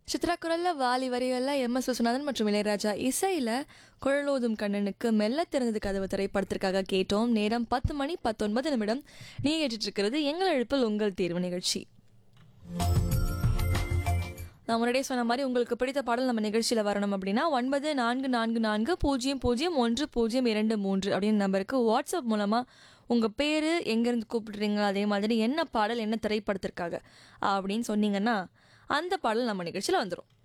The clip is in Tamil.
சித்ரா குரல்ல வாலி வரிகள்ல எம் எஸ் விஸ்வநாதன் மற்றும் இளையராஜா இசையில குழலோதும் கண்ணனுக்கு மெல்ல திறந்தது கதவு திரைப்படத்திற்காக கேட்டோம் நேரம் பத்து மணி பத்தொன்பது நிமிடம் நீ கேட்டுட்டு இருக்கிறது எங்கள் எழுப்பில் உங்கள் தேர்வு நிகழ்ச்சி நான் முன்னாடியே சொன்ன மாதிரி உங்களுக்கு பிடித்த பாடல் நம்ம நிகழ்ச்சியில் வரணும் அப்படின்னா ஒன்பது நான்கு நான்கு நான்கு பூஜ்ஜியம் பூஜ்ஜியம் ஒன்று பூஜ்ஜியம் இரண்டு மூன்று அப்படின்னு நம்பருக்கு வாட்ஸ்அப் மூலமாக உங்கள் பேர் எங்கேருந்து கூப்பிடுறீங்க அதே மாதிரி என்ன பாடல் என்ன திரைப்படத்திற்காக அப்படின்னு சொன்னீங்கன்னா அந்த பாடல் நம்ம நிகழ்ச்சியில் வந்துடும்